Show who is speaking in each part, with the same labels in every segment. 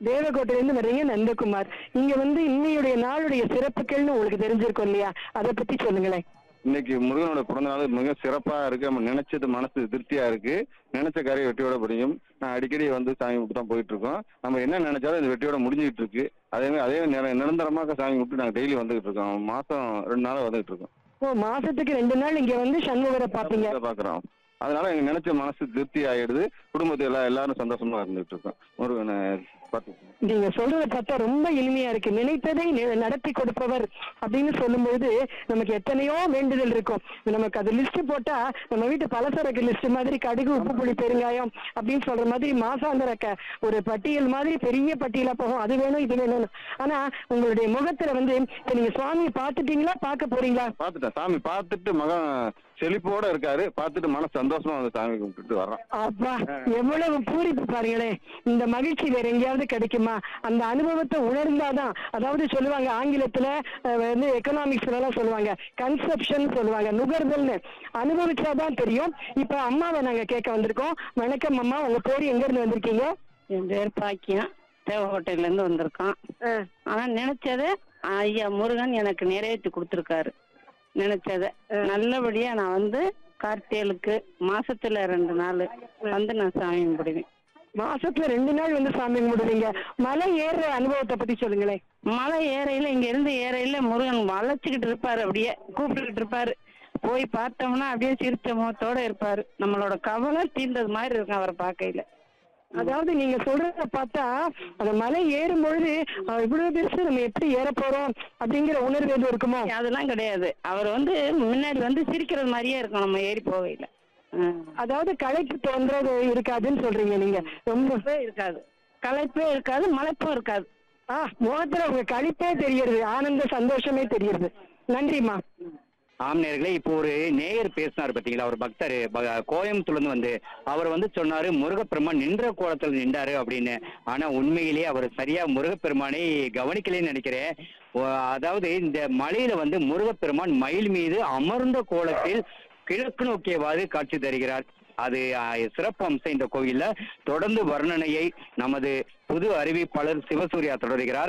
Speaker 1: தேவகோட்டையில இருந்து வர்றீங்க நந்தகுமார் இங்க வந்து இன்னையுடைய நாளுடைய சிறப்புகள்னு உங்களுக்கு தெரிஞ்சிருக்கும் இல்லையா அதை பத்தி சொல்லுங்களேன்
Speaker 2: இன்னைக்கு முருகனோட பிறந்த நாள் மிக சிறப்பா இருக்கு நம்ம நினைச்சது மனசு திருப்தியா இருக்கு நினைச்ச காரியம் வெற்றியோட முடியும் நான் அடிக்கடி வந்து சாமி கும்பிட்டு தான் போயிட்டு இருக்கோம் நம்ம என்ன நினைச்சாலும் இந்த வெற்றியோட முடிஞ்சுக்கிட்டு இருக்கு அதே மாதிரி அதே நேரம் நிரந்தரமாக சாமி கும்பிட்டு நாங்கள் டெய்லி வந்துகிட்டு இருக்கோம் மாசம் ரெண்டு நாள் வந்துகிட்டு இருக்கோம்
Speaker 1: ஓ மாசத்துக்கு ரெண்டு நாள் இங்க வந்து சண்முகரை பாப்பீங்க
Speaker 2: இதை பாக்குறோம் அதனால எங்க நினைச்ச மனசு திருப்தி ஆயிடுது குடும்பத்தை எல்லாம் எல்லாரும் சந்தோஷமா இருந்துட்டு இருக்கோம் முருகனை பார்த்து
Speaker 1: நீங்க சொல்றத பார்த்தா ரொம்ப இனிமையா இருக்கு நினைத்ததை நி- நடத்தி கொடுப்பவர் அப்படின்னு சொல்லும்போது நமக்கு எத்தனையோ வேண்டுதல் இருக்கும் நமக்கு அது லிஸ்ட் போட்டா நம்ம வீட்டு பலசரக்கு லிஸ்ட் மாதிரி கடுகு உப்பு புளி பெருங்காயம் அப்படின்னு சொல்ற மாதிரி மாசாந்திர க- ஒரு பட்டியல் மாதிரி பெரிய பட்டியலா போகும் அது வேணும் இது வேணும் ஆனா உங்களுடைய முகத்துல வந்து இப்ப நீங்க சுவாமியை பார்த்துட்டீங்களா பார்க்க போறீங்களா
Speaker 2: பார்த்துட்டேன் சாமி பார்த்துட்டு மகன் செழிப்போட இருக்காரு பார்த்துட்டு மன சந்தோஷமா வந்து சாமி கும்பிட்டுட்டு வர்றோம்
Speaker 1: அப்பா எவ்வளவு பூரிப்பு பாருங்களேன் இந்த மகிழ்ச்சி வேற எங்கேயாவது கிடைக்குமா அந்த அனுபவத்தை உணர்ந்தாதான் அதாவது சொல்லுவாங்க ஆங்கிலத்துல அஹ், வந்து எக்கனாமிக்ஸ்ல எல்லாம் சொல்லுவாங்க கன்செப்ஷன் சொல்லுவாங்க நுகர்தல்னு அனுபவிச்சாதான் தெரியும் இப்ப அம்மாவை நாங்க கேட்க வந்திருக்கோம் வணக்கம் அம்மா உங்க பேர் எங்க இருந்து வந்திருக்கீங்க
Speaker 3: என் பேர் பாக்கியம் தேவகோட்டையில இருந்து வந்திருக்கோம் ஆனா நினைச்சதை ஐயா முருகன் எனக்கு நிறைவேற்றி கொடுத்துருக்காரு நினைச்சதை நல்லபடியா நான் வந்து கார்த்திகளுக்கு மாசத்துல ரெண்டு நாள் வந்து நான் சாமி கும்பிடுவேன்
Speaker 1: மாசத்துல ரெண்டு நாள் வந்து சாமி கும்பிடுவீங்க மலை ஏறுற அனுபவத்தை பத்தி சொல்லுங்களேன்
Speaker 3: மலை ஏறையில இங்க இருந்து ஏறையில முருகன் வளைச்சுக்கிட்டு இருப்பாரு அப்படியே கூப்பிட்டுக்கிட்டு இருப்பாரு போய் பார்த்தோம்னா அப்படியே சிரிச்ச முகத்தோட இருப்பாரு நம்மளோட கவலை தீர்ந்தது மாதிரி இருக்கும் அவரை பார்க்கையில
Speaker 1: அதாவது நீங்க சொல்றத பார்த்தா அந்த மலை ஏறும் பொழுது அஹ், இவ்வளவு பெருசு நம்ம எப்படி ஏற போறோம் அப்படிங்கிற உணர்வு எதுவும் இருக்குமோ
Speaker 3: அதெல்லாம் கிடையாது அவர் வந்து முன்னாடி வந்து சிரிக்கிறது மாதிரியே இருக்கும் நம்ம ஏறி போகையில ஆ.
Speaker 1: அதாவது களைப்பு தோன்றது இருக்காதுன்னு சொல்றீங்க நீங்க ரொம்ப
Speaker 3: களைப்பே இருக்காது களைப்பே இருக்காது மலைப்பும் இருக்காது
Speaker 1: ஆ முகத்துல உங்க கழிப்பே தெரியுது ஆனந்த சந்தோஷமே தெரியுது நன்றிம்மா
Speaker 4: ஆம் நேர்களே இப்போ ஒரு நேயர் பேசினார் பாத்தீங்களா ஒரு பக்தர் ப- கோயம்புத்தூர்ல இருந்து வந்து அவர் வந்து சொன்னாரு முருகப்பெருமான் நின்ற கோலத்தில் நின்றாரு அப்படின்னு ஆனா உண்மையிலேயே அவர் சரியா முருகப்பெருமானை கவனிக்கலைன்னு நினைக்கிறேன் ஓ, அதாவது இந்த மலையில வந்து முருகப்பெருமான் மயில் மீது அமர்ந்த கோலத்தில் கிழக்கு நோக்கியவாறு காட்சி தருகிறார் அது ஆ, சிறப்பு அம்சம் இந்த கோயில்ல தொடர்ந்து வர்ணனையை நமது புது அறிவிப்பாளர் சிவசூர்யா தொடர்கிறார்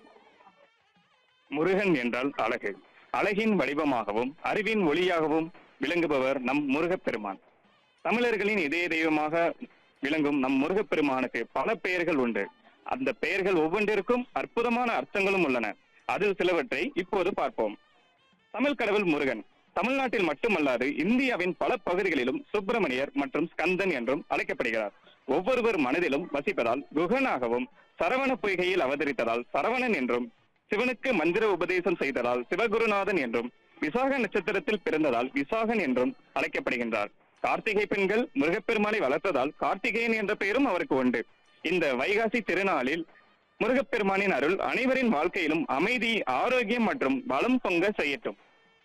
Speaker 5: முருகன் என்றால் அழகு அழகின் வடிவமாகவும் அறிவின் ஒளியாகவும் விளங்குபவர் நம் முருகப்பெருமான் தமிழர்களின் இதய தெய்வமாக விளங்கும் நம் முருகப்பெருமானுக்கு பல பெயர்கள் உண்டு அந்த பெயர்கள் ஒவ்வொன்றிற்கும் அற்புதமான அர்த்தங்களும் உள்ளன அதில் சிலவற்றை இப்போது பார்ப்போம் தமிழ் கடவுள் முருகன் தமிழ்நாட்டில் மட்டுமல்லாது இந்தியாவின் பல பகுதிகளிலும் சுப்பிரமணியர் மற்றும் ஸ்கந்தன் என்றும் அழைக்கப்படுகிறார் ஒவ்வொருவர் மனதிலும் வசிப்பதால் குகனாகவும் சரவண பொய்கையில் அவதரித்ததால் சரவணன் என்றும் சிவனுக்கு மந்திர உபதேசம் செய்ததால் சிவகுருநாதன் என்றும் விசாக நட்சத்திரத்தில் பிறந்ததால் விசாகன் என்றும் அழைக்கப்படுகின்றார் கார்த்திகை பெண்கள் முருகப்பெருமானை வளர்த்ததால் கார்த்திகேயன் என்ற பெயரும் அவருக்கு உண்டு இந்த வைகாசி திருநாளில் முருகப்பெருமானின் அருள் அனைவரின் வாழ்க்கையிலும் அமைதி ஆரோக்கியம் மற்றும் வளம் பொங்க செய்யட்டும்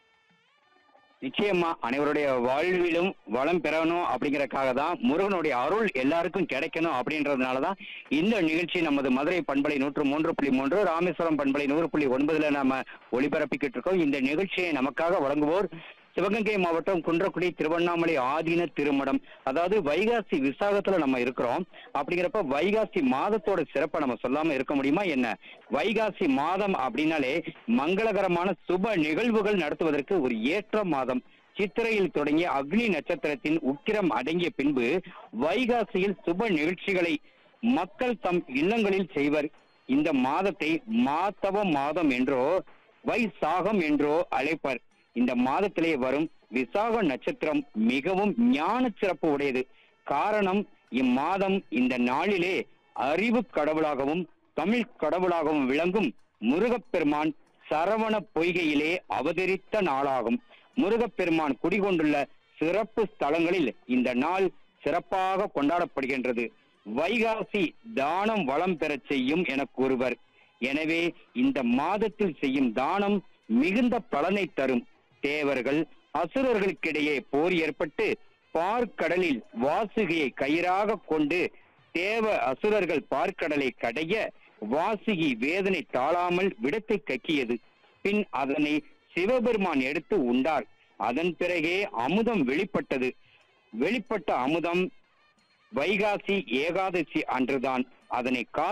Speaker 4: நிச்சயமா அனைவருடைய வாழ்விலும் வளம் பெறணும் அப்படிங்கறதுக்காக தான் முருகனுடைய அருள் எல்லாருக்கும் கிடைக்கணும் அப்படின்றதுனால தான் இந்த நிகழ்ச்சி நமது மதுரை பண்பலை நூற்று மூன்று புள்ளி மூன்று ராமேஸ்வரம் பண்பலை நூறு புள்ளி ஒன்பதுல நாம ஒளிபரப்பிக்கிட்டு இருக்கோம் இந்த நிகழ்ச்சியை நமக்காக வழங்குவோர் சிவகங்கை மாவட்டம் குன்றக்குடி திருவண்ணாமலை ஆதீன திருமடம் அதாவது வைகாசி விசாகத்துல நம்ம இருக்கிறோம் அப்படிங்கிறப்ப வைகாசி மாதத்தோட சிறப்பை நம்ம சொல்லாம இருக்க முடியுமா என்ன வைகாசி மாதம் அப்படின்னாலே மங்களகரமான சுப நிகழ்வுகள் நடத்துவதற்கு ஒரு ஏற்ற மாதம் சித்திரையில் தொடங்கிய அக்னி நட்சத்திரத்தின் உக்கிரம் அடங்கிய பின்பு வைகாசியில் சுப நிகழ்ச்சிகளை மக்கள் தம் இல்லங்களில் செய்வர் இந்த மாதத்தை மாத்தவ மாதம் என்றோ வைசாகம் என்றோ அழைப்பர் இந்த மாதத்திலே வரும் விசாக நட்சத்திரம் மிகவும் ஞான சிறப்பு உடையது காரணம் இம்மாதம் இந்த நாளிலே அறிவு கடவுளாகவும் தமிழ் கடவுளாகவும் விளங்கும் முருகப்பெருமான் சரவண பொய்கையிலே அவதரித்த நாளாகும் முருகப்பெருமான் குடிகொண்டுள்ள சிறப்பு ஸ்தலங்களில் இந்த நாள் சிறப்பாக கொண்டாடப்படுகின்றது வைகாசி தானம் வளம் பெறச் செய்யும் என கூறுவர் எனவே இந்த மாதத்தில் செய்யும் தானம் மிகுந்த பலனை தரும் தேவர்கள் அசுரர்களுக்கிடையே போர் ஏற்பட்டு பார்க்கடலில் வாசுகியை கயிறாக கொண்டு தேவ அசுரர்கள் பார்க்கடலை கடைய வாசுகி வேதனை தாழாமல் விடத்தை கக்கியது பின் அதனை சிவபெருமான் எடுத்து உண்டார் அதன் பிறகே அமுதம் வெளிப்பட்டது வெளிப்பட்ட அமுதம் வைகாசி ஏகாதசி அன்றுதான் அதனை கா